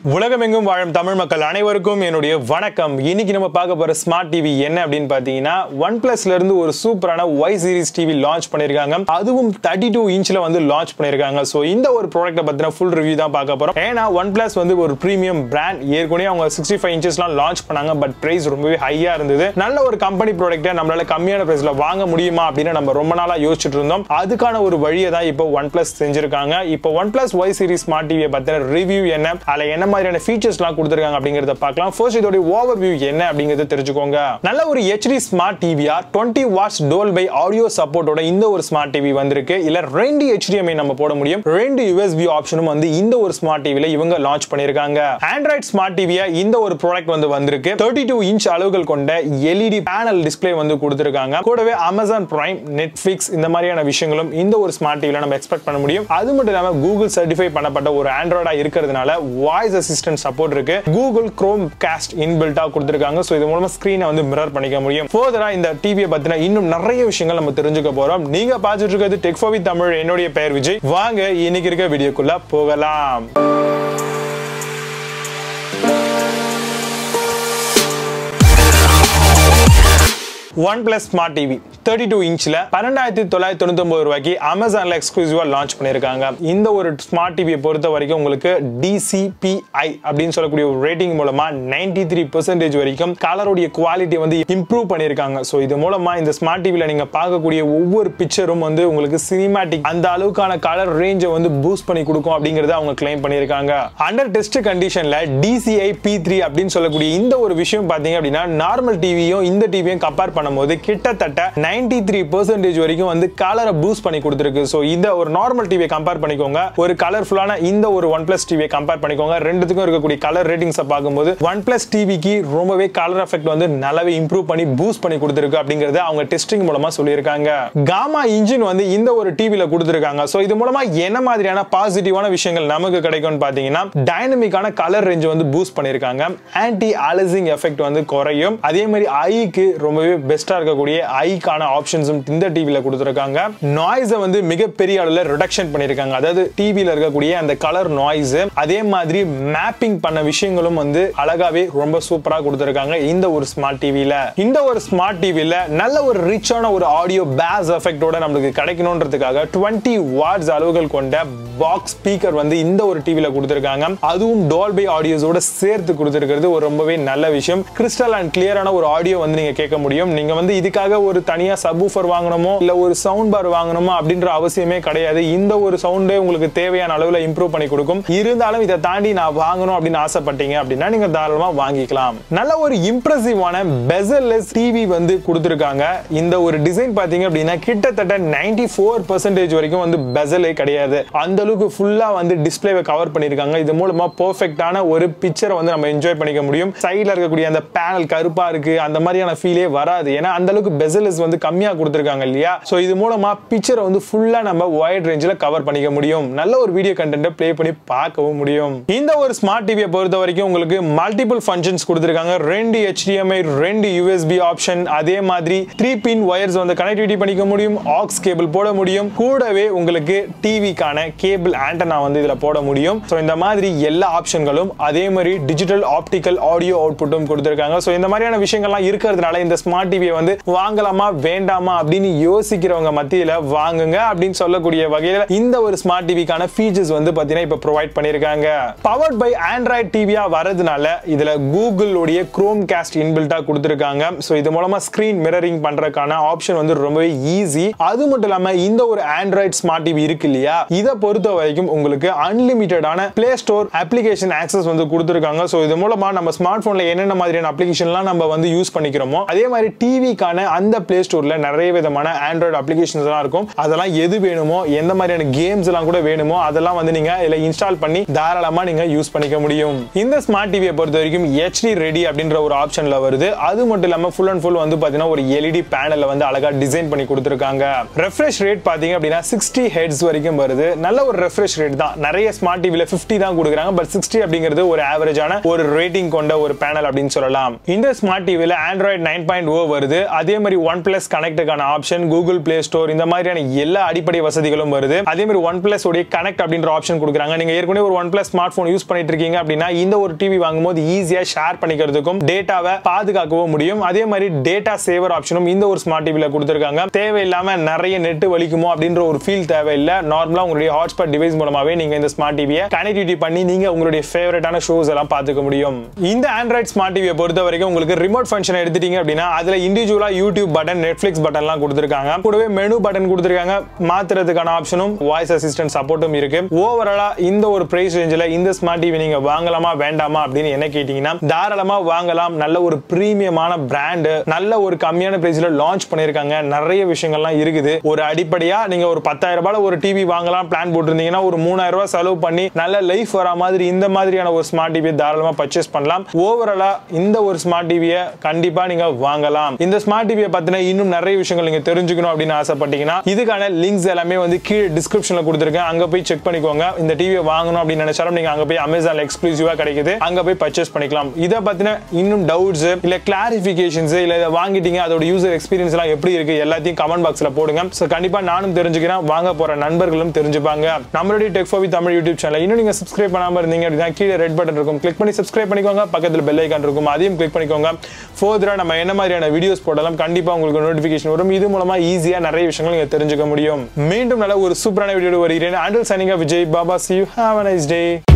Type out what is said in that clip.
உலகமெங்கும் வாழும் தமிழ் மக்கள் அனைவருக்கும் என்னுடைய வணக்கம் இன்னைக்கு நம்ம பார்க்க போற ஸ்மார்ட் டிவி என்ன அப்படின்னு பாத்தீங்கன்னா ஒன் பிளஸ்ல இருந்து ஒரு சூப்பரான ஒய் சீரிஸ் டிவி லான்ச் பண்ணிருக்காங்க அதுவும் தேர்ட்டி டூ இன்ச்ல வந்து லான்ச் பண்ணிருக்காங்க ஸோ இந்த ஒரு ப்ராடக்ட்டை பத்தின ஃபுல் ரிவ்யூ தான் பார்க்க போறோம் ஏன்னா ஒன் பிளஸ் வந்து ஒரு ப்ரீமியம் பிராண்ட் ஏற்கனவே அவங்க சிக்ஸ்டி ஃபைவ் இன்ச்சஸ்லாம் லான்ச் பண்ணாங்க பட் பிரைஸ் ரொம்பவே ஹையா இருந்தது நல்ல ஒரு கம்பெனி ப்ராடக்ட்டை நம்மளால கம்மியான பிரைஸ்ல வாங்க முடியுமா அப்படின்னு நம்ம ரொம்ப நாளா யோசிச்சுட்டு இருந்தோம் அதுக்கான ஒரு வழியை தான் இப்போ ஒன் பிளஸ் செஞ்சிருக்காங்க இப்போ OnePlus Y series smart டிவியை பத்தின ரிவ்யூ என்ன அதுல என்ன மாதிரியான ஃபீச்சர்ஸ்லாம் கொடுத்துருக்காங்க அப்படிங்கறத பார்க்கலாம் ஃபர்ஸ்ட் இதோட ஓவர் வியூ என்ன அப்படிங்கறத தெரிஞ்சுக்கோங்க நல்ல ஒரு ஹெச்டி ஸ்மார்ட் டிவியா twenty watts Dolby audio சப்போர்ட்டோட இந்த ஒரு ஸ்மார்ட் டிவி வந்திருக்கு இல்ல ரெண்டு HDMI நம்ம போட முடியும் ரெண்டு யூஎஸ்பி ஆப்ஷனும் வந்து இந்த ஒரு ஸ்மார்ட் டிவில இவங்க லான்ச் பண்ணிருக்காங்க ஆண்ட்ராய்ட் ஸ்மார்ட் டிவியா இந்த ஒரு ப்ராடக்ட் வந்து வந்திருக்கு தேர்ட்டி டூ இன்ச் அளவுகள் கொண்ட எல்இடி பேனல் டிஸ்ப்ளே வந்து கொடுத்திருக்காங்க கூடவே அமேசான் பிரைம் நெட்ஃபிளிக்ஸ் இந்த மாதிரியான விஷயங்களும் இந்த ஒரு ஸ்மார்ட் டிவில நம்ம எக்ஸ்பெக்ட் பண்ண முடியும் அது மட்டும் இல்லாம கூகுள் சர்டிஃபை பண்ணப்பட்ட ஒரு ஆண்ட்ராய்டா இருக்கிறதுனால வாய்ஸ் அசிஸ்டன்ட் சப்போர்ட் இருக்கு கூகுள் குரோம் காஸ்ட் இன்பில்ட்டா கொடுத்திருக்காங்க ஸோ இது மூலமா ஸ்கிரீனை வந்து மிரர் பண்ணிக்க முடியும் ஃபர்தரா இந்த டிவியை பத்தின இன்னும் நிறைய விஷயங்கள் நம்ம தெரிஞ்சுக்க போறோம் நீங்க பார்த்துட்டு இருக்கிறது டெக் ஃபார் வித் தமிழ் என்னுடைய பெயர் விஜய் வாங்க இன்னைக்கு இருக்க வீடியோக்குள்ள போகலாம் OnePlus smart TV thirty two இன்ச்ல பன்னெண்டாயிரத்தி தொள்ளாயிரத்தி தொண்ணூத்தி ஒன்பது ரூபாய்க்கு அமேசான்ல எக்ஸ்க்ளூசிவா லான்ச் பண்ணிருக்காங்க இந்த ஒரு ஸ்மார்ட் டிவியை பொறுத்த வரைக்கும் உங்களுக்கு டிசிபிஐ அப்படின்னு சொல்லக்கூடிய ஒரு ரேட்டிங் மூலமா நைன்டி த்ரீ பெர்சன்டேஜ் வரைக்கும் கலருடைய குவாலிட்டி வந்து இம்ப்ரூவ் பண்ணிருக்காங்க ஸோ இது மூலமா இந்த ஸ்மார்ட் டிவில நீங்க பார்க்கக்கூடிய ஒவ்வொரு பிக்சரும் வந்து உங்களுக்கு சினிமாட்டிக் அந்த அளவுக்கான கலர் ரேஞ்சை வந்து பூஸ்ட் பண்ணி கொடுக்கும் அப்படிங்கறத அவங்க கிளைம் பண்ணிருக்காங்க அண்டர் டெஸ்ட் கண்டிஷன்ல டிசிஐ பி த்ரீ அப்படின்னு சொல்லக்கூடிய இந்த ஒரு விஷயம் பாத்தீங்க அப்படின்னா நார்மல் டிவியும் இந்த டிவியும் கம்பேர் பண்ணும்போது கிட்டத்தட்ட நைன்டி த்ரீ பெர்சன்டேஜ் வரைக்கும் வந்து கலரை பூஸ்ட் பண்ணி கொடுத்துருக்கு ஸோ இந்த ஒரு நார்மல் டிவியை கம்பேர் பண்ணிக்கோங்க ஒரு கலர்ஃபுல்லான இந்த ஒரு ஒன் பிளஸ் டிவியை கம்பேர் பண்ணிக்கோங்க ரெண்டுத்துக்கும் இருக்கக்கூடிய கலர் ரேட்டிங்ஸை பார்க்கும்போது ஒன் பிளஸ் டிவிக்கு ரொம்பவே கலர் எஃபெக்ட் வந்து நல்லாவே இம்ப்ரூவ் பண்ணி பூஸ்ட் பண்ணி கொடுத்துருக்கு அப்படிங்கறத அவங்க டெஸ்டிங் மூலமா சொல்லியிருக்காங்க காமா இன்ஜின் வந்து இந்த ஒரு டிவில கொடுத்துருக்காங்க ஸோ இது மூலமா என்ன மாதிரியான பாசிட்டிவான விஷயங்கள் நமக்கு கிடைக்கும்னு பாத்தீங்கன்னா டைனமிக்கான கலர் ரேஞ்ச் வந்து பூஸ்ட் பண்ணிருக்காங்க ஆன்டி அலசிங் எஃபெக்ட் வந்து குறையும் அதே மாதிரி ஐக்கு ரொம்பவே பெஸ்டா இருக்கக்கூடிய ஐக்கான ஆப்ஷன்ஸும் இந்த டிவில கொடுத்துருக்காங்க நாய்ஸை வந்து மிகப்பெரிய அளவில் ரிடக்ஷன் பண்ணிருக்காங்க அதாவது டிவில இருக்கக்கூடிய அந்த கலர் நாய்ஸ் அதே மாதிரி மேப்பிங் பண்ண விஷயங்களும் வந்து அழகாவே ரொம்ப சூப்பரா கொடுத்துருக்காங்க இந்த ஒரு ஸ்மார்ட் டிவில இந்த ஒரு ஸ்மார்ட் டிவில நல்ல ஒரு ரிச்சான ஒரு ஆடியோ பேஸ் எஃபெக்டோட நம்மளுக்கு கிடைக்கணுன்றதுக்காக டுவெண்ட்டி வாட்ஸ் அளவுகள் கொண்ட பாக்ஸ் ஸ்பீக்கர் வந்து இந்த ஒரு டிவில கொடுத்துருக்காங்க அதுவும் டால்பை ஆடியோஸோட சேர்த்து கொடுத்துருக்கிறது ஒரு ரொம்பவே நல்ல விஷயம் கிறிஸ்டல் அண்ட் கிளியரான ஒரு ஆடியோ வந்து நீங்க கேட்க முடியும் நீங்க வந்து இதுக்காக ஒரு தனியா சப்வூஃபர் வாங்கணுமோ இல்ல ஒரு சவுண்ட் பார் வாங்கணுமோ அப்படின்ற அவசியமே கிடையாது இந்த ஒரு சவுண்டே உங்களுக்கு தேவையான அளவுல இம்ப்ரூவ் பண்ணி கொடுக்கும் இருந்தாலும் இதை தாண்டி நான் வாங்கணும் அப்படின்னு ஆசைப்பட்டீங்க அப்படின்னா நீங்க தாராளமா வாங்கிக்கலாம் நல்ல ஒரு இம்ப்ரெசிவான பெசல்லெஸ் டிவி வந்து கொடுத்துருக்காங்க இந்த ஒரு டிசைன் பாத்தீங்க அப்படின்னா கிட்டத்தட்ட நைன்டி ஃபோர் பர்சன்டேஜ் வரைக்கும் வந்து பெசலே கிடையாது அந்த அளவுக்கு ஃபுல்லா வந்து டிஸ்பிளேவை கவர் பண்ணிருக்காங்க இது மூலமா பெர்ஃபெக்டான ஒரு பிக்சரை வந்து நம்ம என்ஜாய் பண்ணிக்க முடியும் சைட்ல இருக்கக்கூடிய அந்த பேனல் கருப்பா இருக்கு அந்த மாதிரியான ஃபீலே வராது ஏன்னா அந்த அளவுக்கு பெசலஸ் வந்து கம்மியா கொடுத்துருக்காங்க இல்லையா சோ இது மூலமா பிக்சரை வந்து ஃபுல்லா நம்ம ஒயிட் ரேஞ்சில் கவர் பண்ணிக்க முடியும் நல்ல ஒரு வீடியோ கண்டென்ட்டை ப்ளே பண்ணி பார்க்கவும் முடியும் இந்த ஒரு ஸ்மார்ட் டிவியை பொறுத்த வரைக்கும் உங்களுக்கு மல்டிபிள் ஃபங்க்ஷன்ஸ் கொடுத்துருக்காங்க ரெண்டு HDMI ரெண்டு யூஎஸ்பி ஆப்ஷன் அதே மாதிரி த்ரீ பின் ஒயர்ஸ் வந்து கனெக்டிவிட்டி பண்ணிக்க முடியும் ஆக்ஸ் கேபிள் போட முடியும் கூடவே உங்களுக்கு டிவிக்கான கேபிள் ஆண்டனா வந்து இதுல போட முடியும் ஸோ இந்த மாதிரி எல்லா ஆப்ஷன்களும் அதே மாதிரி டிஜிட்டல் ஆப்டிக்கல் ஆடியோ அவுட்புட்டும் கொடுத்துருக்காங்க ஸோ இந்த மாதிரியான விஷயங்கள்லாம் இருக்கிறதுனால இந்த ஸ்மார்ட் டிவியை வந்து வாங்கலாமா வேண்டாமா அப்படின்னு யோசிக்கிறவங்க மத்தியில வாங்குங்க அப்படின்னு சொல்லக்கூடிய வகையில இந்த ஒரு ஸ்மார்ட் டிவிக்கான ஃபீச்சர்ஸ் வந்து பாத்தீங்கன்னா இப்ப ப்ரொவைட் பண்ணிருக்காங்க பவர்ட் பை ஆண்ட்ராய்ட் டிவியா வரதுனால இதுல கூகுளுடைய குரோம் காஸ்ட் இன்பில்ட்டா கொடுத்துருக்காங்க ஸோ இது மூலமா ஸ்கிரீன் மிரரிங் பண்றதுக்கான ஆப்ஷன் வந்து ரொம்பவே ஈஸி அது மட்டும் இல்லாம இந்த ஒரு ஆண்ட்ராய்ட் ஸ்மார்ட் டிவி இருக்கு இல்லையா இதை பொறுத்த வரைக்கும் உங்களுக்கு அன்லிமிட்டடான பிளே ஸ்டோர் அப்ளிகேஷன் ஆக்சஸ் வந்து கொடுத்துருக்காங்க ஸோ இது மூலமா நம்ம ஸ்மார்ட் போன்ல என்னென்ன மாதிரியான அப்ளிகேஷன்லாம் நம்ம வந்து யூஸ் பண்ணிக்கிறோமோ அதே மாதிரி டிவிக்கான அந்த பிளே ஸ்டோர்ல நிறைய விதமான ஆண்ட்ராய்டு அப்ளிகேஷன்ஸ் எல்லாம் இருக்கும் அதெல்லாம் எது வேணுமோ எந்த மாதிரியான கேம்ஸ் எல்லாம் கூட வேணுமோ அதெல்லாம் வந்து நீங்க இதுல இன்ஸ்டால் பண்ணி தாராளமா நீங்க யூஸ் பண்ணிக்க முடியும் இந்த ஸ்மார்ட் டிவியை பொறுத்த வரைக்கும் ஹெச்டி ரெடி அப்படின்ற ஒரு ஆப்ஷன்ல வருது அது மட்டும் இல்லாம ஃபுல் அண்ட் ஃபுல் வந்து பாத்தீங்கன்னா ஒரு எல்இடி பேனல்ல வந்து அழகா டிசைன் பண்ணி கொடுத்துருக்காங்க ரெஃப்ரெஷ் ரேட் பாத்தீங்க அப்படின்னா சிக்ஸ்டி ஹெட்ஸ் வரைக்கும் வருது நல்ல ஒரு ரெஃப்ரெஷ் ரேட் தான் நிறைய ஸ்மார்ட் டிவில 50 தான் கொடுக்குறாங்க பட் 60 அப்படிங்கிறது ஒரு ஆவரேஜான ஒரு ரேட்டிங் கொண்ட ஒரு பேனல் அப்படின்னு சொல்லலாம் இந்த ஸ்மார்ட் டிவில ஆண்ட்ராய்டு நைன் பாயிண்ட் ஓ வருது அதே மாதிரி ஒன் பிளஸ் கனெக்டுக்கான ஆப்ஷன் கூகுள் பிளே ஸ்டோர் இந்த மாதிரியான எல்லா அடிப்படை வசதிகளும் வருது அதே மாதிரி ஒன் பிளஸ் உடைய கனெக்ட் அப்படின்ற ஆப்ஷன் கொடுக்குறாங்க நீங்க ஏற்கனவே ஒரு OnePlus smartphone use பண்ணிட்டு இருக்கீங்க அப்படின்னா இந்த ஒரு டிவி வாங்கும்போது ஈஸியா ஷேர் பண்ணிக்கிறதுக்கும் டேட்டாவை பாதுகாக்கவும் முடியும் அதே மாதிரி டேட்டா சேவர் ஆப்ஷனும் இந்த ஒரு ஸ்மார்ட் டிவில கொடுத்துருக்காங்க தேவையில்லாம நிறைய நெட் வலிக்குமோ அப்படின்ற ஒரு ஃபீல் தேவையில்லை நார்மலா உங்களுடைய ஹாட்ஸ்பாட் டிவைஸ் மூலமாவே நீங்க இந்த ஸ்மார்ட் டிவியை கனெக்டிவிட்டி பண்ணி நீங்க உங்களுடைய ஃபேவரட்டான ஷோஸ் எல்லாம் பார்த்துக்க முடியும் இந்த ஆண்ட்ராய்ட் ஸ்மார்ட் டிவியை பொறுத்த வரைக்கும் உங்களுக்கு ரிமோட் ஃபங்க்ஷன் எடுத்துட்டீங்க அப்படின்னா அதுல இண்டிவிஜுவலா யூடியூப் பட்டன் நெட்ஃபிளிக்ஸ் பட்டன்லாம் கொடுத்துருக்காங்க கூடவே மெனு பட்டன் கொடுத்துருக்காங்க மாத்துறதுக்கான ஆப்ஷனும் வாய்ஸ் அசிஸ்டன்ட் சப்போர்ட்டும் இருக்கு ஓவராலா இந்த ஒரு பிரைஸ் ரேஞ்சில் இந்த ஸ்மார்ட் டிவி நீங்க வாங்கலாமா வேண்டாமா அப்படின்னு என்ன கேட்டீங்கன்னா தாராளமா வாங்கலாம் நல்ல ஒரு பிரீமியமான பிராண்டு நல்ல ஒரு கம்மியான பிரைஸ்ல லான்ச் பண்ணிருக்காங்க நிறைய விஷயங்கள்லாம் இருக்குது ஒரு அடிப்படையா நீங்க ஒரு பத்தாயிரம் ரூபாய் ஒரு டிவி வாங்கலாம் பிளான் போட்டிருந்தீங்கன்னா ஒரு மூணாயிரம் ரூபாய் செலவு பண்ணி நல்ல லைஃப் வரா மாதிரி இந்த மாதிரியான ஒரு ஸ்மார்ட் டிவி தாராளமா பர்ச்சேஸ் பண்ணலாம் ஓவராலா இந்த ஒரு ஸ்மார்ட் டிவியை கண்டிப்பா நீங்க வாங்கலாம் இந்த ஸ்மார்ட் டிவியை பத்தின இன்னும் நிறைய விஷயங்கள் நீங்க தெரிஞ்சுக்கணும் அப்படின்னு ஆசைப்பட்டீங்கன்னா இதுக்கான லிங்க்ஸ் எல்லாமே வந்து கீழே டிஸ்கிரிப்ஷன்ல கொடுத்துருக்கேன் அங்க போய் செக் பண்ணிக்கோங்க இந்த டிவியை வாங்கணும் அப்படின்னு நினைச்சாலும் நீங்க அங்க போய் அமேசான்ல எக்ஸ்க்ளூசிவா கிடைக்குது அங்க போய் பர்ச்சேஸ் பண்ணிக்கலாம் இதை பத்தின இன்னும் டவுட்ஸ் இல்ல கிளாரிபிகேஷன்ஸ் இல்ல இதை வாங்கிட்டீங்க அதோட யூசர் எக்ஸ்பீரியன்ஸ் எல்லாம் எப்படி இருக்கு எல்லாத்தையும் கமெண்ட் பாக்ஸ்ல போடுங்க ஸோ கண்டிப்பா நானும் தெரிஞ்சுக்கிறேன் வாங்க போற நண்பர்களும் தெரிஞ்சுப்பாங்க நம்மளுடைய டெக் ஃபோவி தமிழ் யூடியூப் சேனல் இன்னும் நீங்க சப்ஸ்கிரைப் பண்ணாம இருந்தீங்க அப்படின்னா கீழே ரெட் பட்டன் இருக்கும் கிளிக் பண்ணி சப்ஸ்கிரைப் பண்ணிக்கோங்க பக்கத்துல பெல் ஐக்கான் இருக்கும் அதையும் கிளிக் பண்ணிக்கோங்க ஃபோர்தரா நம்ம என்ன மாதிரியான வீடியோஸ் போடலாம் கண்டிப்பா உங்களுக்கு நோட்டிபிகேஷன் வரும் இது மூலமா ஈஸியா நிறைய விஷயங்கள் நீங்க தெரிஞ்சுக்க முடியும் மீண்டும் நல்ல ஒரு சூப்பரான வீடியோ வருகிறேன் அண்டில் சனிங்கா Vijay Baba see you have a nice day